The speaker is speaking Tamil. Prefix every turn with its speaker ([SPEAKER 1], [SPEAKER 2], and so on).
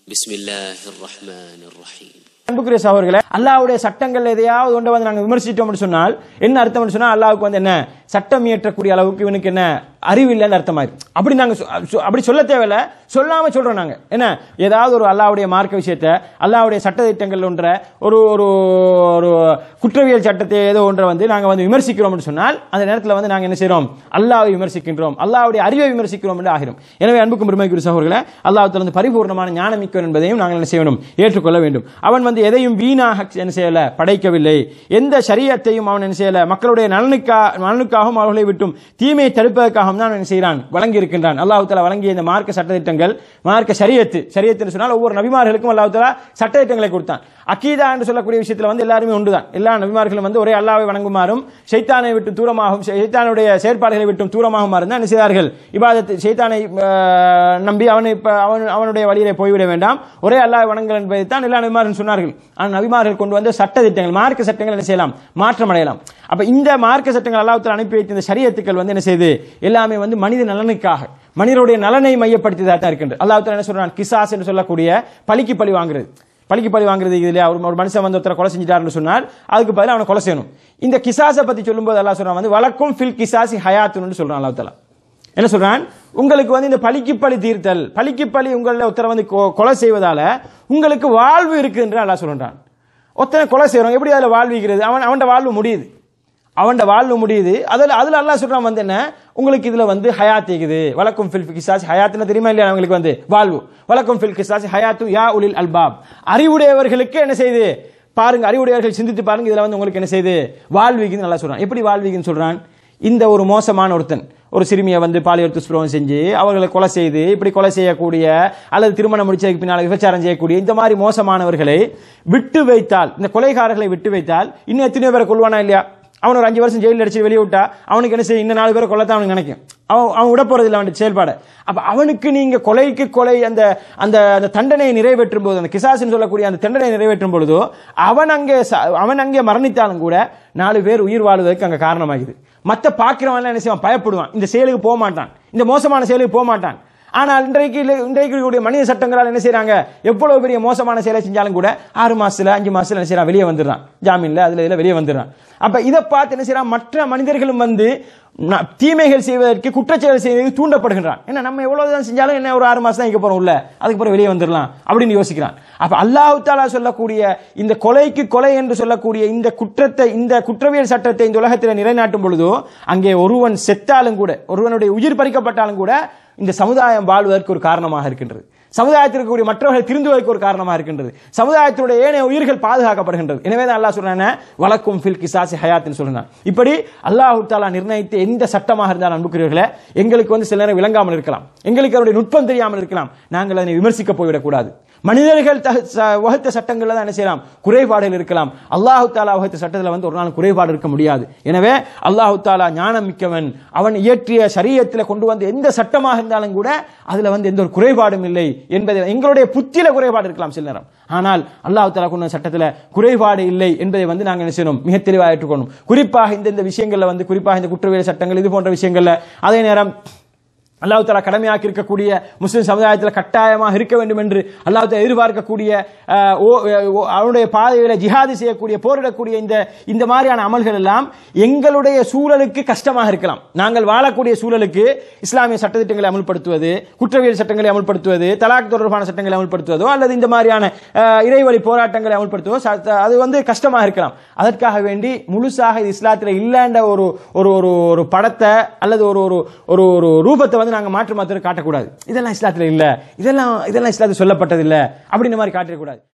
[SPEAKER 1] بسم الله الرحمن الرحيم
[SPEAKER 2] அன்புக்குரிய சகோதரர்களே அல்லாஹ்வுடைய சட்டங்கள் எதையாவது ஒன்றை வந்து நாங்கள் விமர்சித்தோம்னு சொன்னால் என்ன அர்த்தம்னு சொன்னால் அல்லாஹ்வுக்கு வந்து என்ன சட்டம் இயற்றக்கூடிய அளவுக்கு இவனுக்கு என்ன அறிவு இல்லைன்னு அர்த்தமாயிரு அப்படி நாங்கள் சொ- சொ- அப்படி சொல்ல தேவையில்ல சொல்லாம சொல்றோம் நாங்க என்ன ஏதாவது ஒரு அல்லாஹ்வுடைய மார்க்க விஷயத்தை அல்லாஹ்வுடைய சட்ட திட்டங்கள் ஒன்ற ஒரு ஒரு ஒரு குற்றவியல் சட்டத்தை ஏதோ ஒன்றை வந்து நாங்கள் வந்து விமர்சிக்கிறோம்னு சொன்னால் அந்த நேரத்தில் வந்து நாங்கள் என்ன செய்றோம் அல்லாஹ்வை விமர்சிக்கின்றோம் அல்லாஹ்வுடைய அறிவை விமர்சிக்கிறோம் என்று ஆகிறோம் எனவே அன்புக்கும் பெருமைக்குரிய சகோதரர்களே அல்லாஹ் வந்து பரிபூர்ணமான ஞானமிக்கவன் என்பதையும் நாங்கள் என்ன செய்ய வேண்டும் ஏற்றுக்கொள்ள வேண்டும் அவன் வந்து எதையும் வீணாக என்ன செய்யல படைக்கவில்லை எந்த சரியத்தையும் அவன் என்ன செய்யல மக்களுடைய நலனுக்கா நலனுக்காகவும் அவர்களை விட்டும் தீமையை தடுப்பதற்காகவும் தான் அவன் என்ன செய்கிறான் வழங்கி இருக்கின்றான் அல்லாஹ் தஆலா வழங்கிய இந்த மார்க்க சட்டத்திட்டங்கள் மார்க்க சரியத்து சரியத்துன்னு சொன்னால் ஒவ்வொரு நபிமார்களுக்கும் அல்லாஹ் தஆலா சட்டத்திட்டங்களை கொடுத்தான் அக்கீதா என்று சொல்லக்கூடிய விஷயத்தில் வந்து எல்லாருமே ஒன்றுதான் எல்லா நபிமார்களும் வந்து ஒரே அல்லாஹ்வை வணங்குமாறும் ஷைத்தானை விட்டு தூரமாகவும் ஷைத்தானுடைய செயற்பாடுகளை விட்டும் தூரமாகுமாறும் தான் என்ன செய்தார்கள் இபாதத்து ஷைத்தானை ஆஹ், நம்பி அவனை இப்ப அவன் அவனுடைய வழியிலே போய்விட வேண்டாம் ஒரே அல்லாஹ் வணங்குங்கள் என்பதை தான் எல்லா நபிமார்கள் சொன்னார்கள் ஆனால் நபிமார்கள் கொண்டு வந்த சட்ட திட்டங்கள் மார்க்க சட்டங்கள் என்ன செய்யலாம் மாற்றம் அடையலாம் அப்ப இந்த மார்க்க சட்டங்கள் அல்லாஹ் அனுப்பி வைத்த இந்த சரியத்துக்கள் வந்து என்ன செய்யுது எல்லாமே வந்து மனித நலனுக்காக மனிதனுடைய நலனை மையப்படுத்தியதாக தான் இருக்கின்றது அல்லாஹ் தஆலா என்ன சொல்றான் கிசாஸ் என்று சொல்லக்கூடிய பழிக்கு பழி வாங்குறது பழிக்கு பழி வாங்குறது இதுல ஒரு ஒரு மனுஷன் வந்து ஒருத்தரை கொலை செஞ்சிட்டாருன்னு சொன்னால் அதுக்கு பதிலா அவனை கொலை செய்யணும் இந்த கிசாஸை பத்தி சொல்லும்போது அல்லாஹ் சொல்றான் வந்து வழக்கும் ஃபில் கிசாசி ஹயாத்துன்னு சொல்றான் அல்லாஹ் தஆலா என்ன சொல்றான் உங்களுக்கு வந்து இந்த பழிக்கு பழி தீர்த்தல் பழிக்கு பழி உங்களை ஒருத்தரை வந்து கொ- கொலை செய்வதால உங்களுக்கு வாழ்வு இருக்கு என்று அல்லாஹ் சொல்றான் ஒருத்தனை கொலை செய்றோம் எப்படி அதுல வாழ்விக்கிறது அவன் அவன்ட வாழ்வு முடியுது அவன்ட வாழ்வு முடியுது அதில் அதில் அல்லாஹ் சொல்றான் வந்து என்ன உங்களுக்கு இதுல வந்து ஹயாத் இருக்குது வழக்கும் ஃபில் கிசாஸ் ஹயாத்துன்னு தெரியுமா இல்லையா அவங்களுக்கு வந்து வாழ்வு வழக்கும் ஃபில் கிசாஸ் ஹயாத்து யா உலில் அல்பாப் அறிவுடையவர்களுக்கு என்ன செய்யுது பாருங்க அறிவுடையவர்கள் சிந்தித்து பாருங்க இதுல வந்து உங்களுக்கு என்ன செய்யுது வாழ்விக்குன்னு நல்லா சொல்றான் எப்படி வாழ்விக்குன்னு சொல்றான் இந்த ஒரு மோசமான ஒருத்தன் ஒரு சிறுமியை வந்து பாலியல் துஷ்பிரவம் செஞ்சு அவர்களை கொலை செய்து இப்படி கொலை செய்யக்கூடிய அல்லது திருமணம் முடிச்சதுக்கு பின்னால் விபச்சாரம் செய்யக்கூடிய இந்த மாதிரி மோசமானவர்களை விட்டு வைத்தால் இந்த கொலைகாரர்களை விட்டு வைத்தால் இன்னும் எத்தனையோ பேரை கொள்வானா இல்லையா அவன் ஒரு அஞ்சு வருஷம் ஜெயிலில் அடிச்சு வெளியே விட்டா அவனுக்கு என்ன செய்ய இன்னும் நாலு பேரை கொல்லத்தான் அவனுக்கு நினைக்கும் அவன் அவன் விட போறது இல்லை அவனுடைய செயல்பாடு அப்ப அவனுக்கு நீங்க கொலைக்கு கொலை அந்த அந்த அந்த தண்டனையை நிறைவேற்றும் போது அந்த கிசாசின்னு சொல்லக்கூடிய அந்த தண்டனையை நிறைவேற்றும் பொழுதோ அவன் அங்கே ச- அவன் அங்கே மரணித்தாலும் கூட நாலு பேர் உயிர் வாழ்வதற்கு அங்க காரணமாகுது மத்த பாக்கிறவன் என்ன செய்வான் பயப்படுவான் இந்த செயலுக்கு போக மாட்டான் இந்த மோசமான செயலுக்கு போக மாட்டான் ஆனால் இன்றைக்கு இல்ல- இன்றைக்கு இருக்கக்கூடிய மனித சட்டங்களால் என்ன செய்றாங்க எவ்வளவு பெரிய மோசமான செயலை செஞ்சாலும் கூட ஆறு மாசத்துல அஞ்சு மாசத்துல என்ன செய்யறான் வெளியே வந்துடுறான் ஜாமீன்ல அதுல இதுல வெளியே வந்துடுறான் அப்ப இதை பார்த்து என்ன செய்யறான் மற்ற மனிதர்களும் வந்து ந- தீமைகள் செய்வதற்கு குற்றச்செயல் செய்வதற்கு தூண்டப்படுகின்றான் என்ன நம்ம எவ்வளவுதான் செஞ்சாலும் என்ன ஒரு ஆறு மாசம் தான் இங்க போறோம் உள்ள அதுக்கு பிறகு வெளியே வந்துடலாம் அப்படின்னு யோசிக்கிறான் அப்ப அல்லாஹ் தாலா சொல்லக்கூடிய இந்த கொலைக்கு கொலை என்று சொல்லக்கூடிய இந்த குற்றத்தை இந்த குற்றவியல் சட்டத்தை இந்த உலகத்தில் நிலைநாட்டும் பொழுதோ அங்கே ஒருவன் செத்தாலும் கூட ஒருவனுடைய உயிர் பறிக்கப்பட்டாலும் கூட இந்த சமுதாயம் வாழ்வதற்கு ஒரு காரணமாக இருக்கின்றது சமுதாயத்தில் இருக்கக்கூடிய மற்றவர்கள் திருந்துவதற்கு ஒரு காரணமாக இருக்கின்றது சமுதாயத்தினுடைய ஏனைய உயிர்கள் பாதுகாக்கப்படுகின்றது எனவே தான் அல்லாஹ் சொல்றான வழக்கும் ஃபில் கிசாசி ஹயாத்னு சொல்றான் இப்படி அல்லாஹ் தாலா நிர்ணயித்த எந்த சட்டமாக இருந்தாலும் அன்புக்குரியவர்களே எங்களுக்கு வந்து சில நேரம் விளங்காமல் இருக்கலாம் எங்களுக்கு அவருடைய நுட்பம் தெரியாமல் இருக்கலாம் நாங்கள் அதனை விமர்சிக்க போய்விடக்கூடாது மனிதர்கள் த- ச- வகுத்த சட்டங்கள்ல தான் என்ன செய்யலாம் குறைபாடுகள் இருக்கலாம் அல்லாஹு தாலா வகுத்த சட்டத்தில் வந்து ஒரு நாள் குறைபாடு இருக்க முடியாது எனவே அல்லாஹு தாலா ஞானம் மிக்கவன் அவன் இயற்றிய சரியத்தில் கொண்டு வந்த எந்த சட்டமாக இருந்தாலும் கூட அதுல வந்து எந்த ஒரு குறைபாடும் இல்லை என்பதை எங்களுடைய புத்தியில குறைபாடு இருக்கலாம் சில நேரம் ஆனால் அல்லாஹ் தாலா கொண்டு வந்த சட்டத்தில் குறைபாடு இல்லை என்பதை வந்து நாங்கள் என்ன செய்யணும் மிக தெளிவாக ஏற்றுக்கொள்ளணும் குறிப்பாக இந்த இந்த விஷயங்கள்ல வந்து குறிப்பாக இந்த குற்றவியல் சட்டங்கள் இது போன்ற விஷயங்கள்ல அதே நேரம் அல்லாஹ் தாலா கடமையாக்கி இருக்கக்கூடிய முஸ்லிம் சமுதாயத்தில் கட்டாயமாக இருக்க வேண்டும் என்று அல்லாஹ் தாலா எதிர்பார்க்கக்கூடிய அஹ், ஓ- ஓ- அவனுடைய பாதையில ஜிஹாது செய்யக்கூடிய போரிடக்கூடிய இந்த இந்த மாதிரியான அமல்கள் எல்லாம் எங்களுடைய சூழலுக்கு கஷ்டமாக இருக்கலாம் நாங்கள் வாழக்கூடிய சூழலுக்கு இஸ்லாமிய சட்டத்திட்டங்களை அமல்படுத்துவது குற்றவியல் சட்டங்களை அமல்படுத்துவது தலாக் தொடர்பான சட்டங்களை அமல்படுத்துவதோ அல்லது இந்த மாதிரியான அஹ், இறைவழி போராட்டங்களை அமல்படுத்துவதோ ச- அது வந்து கஷ்டமாக இருக்கலாம் அதற்காக வேண்டி முழுசாக இது இஸ்லாத்தில் இல்லைன்ற ஒரு ஒரு ஒரு ஒரு படத்தை அல்லது ஒரு ஒரு ஒரு ஒரு ரூபத்தை வந்து நாங்க மாற்று மாத்திரம் காட்டக்கூடாது இதெல்லாம் இஸ்லாத்துல இல்ல இதெல்லாம் இதெல்லாம் இஸ்லாத்தில் சொல்லப்பட்டது இல்ல அப்படின்ற மாதிரி காட்டிடக்கூடாது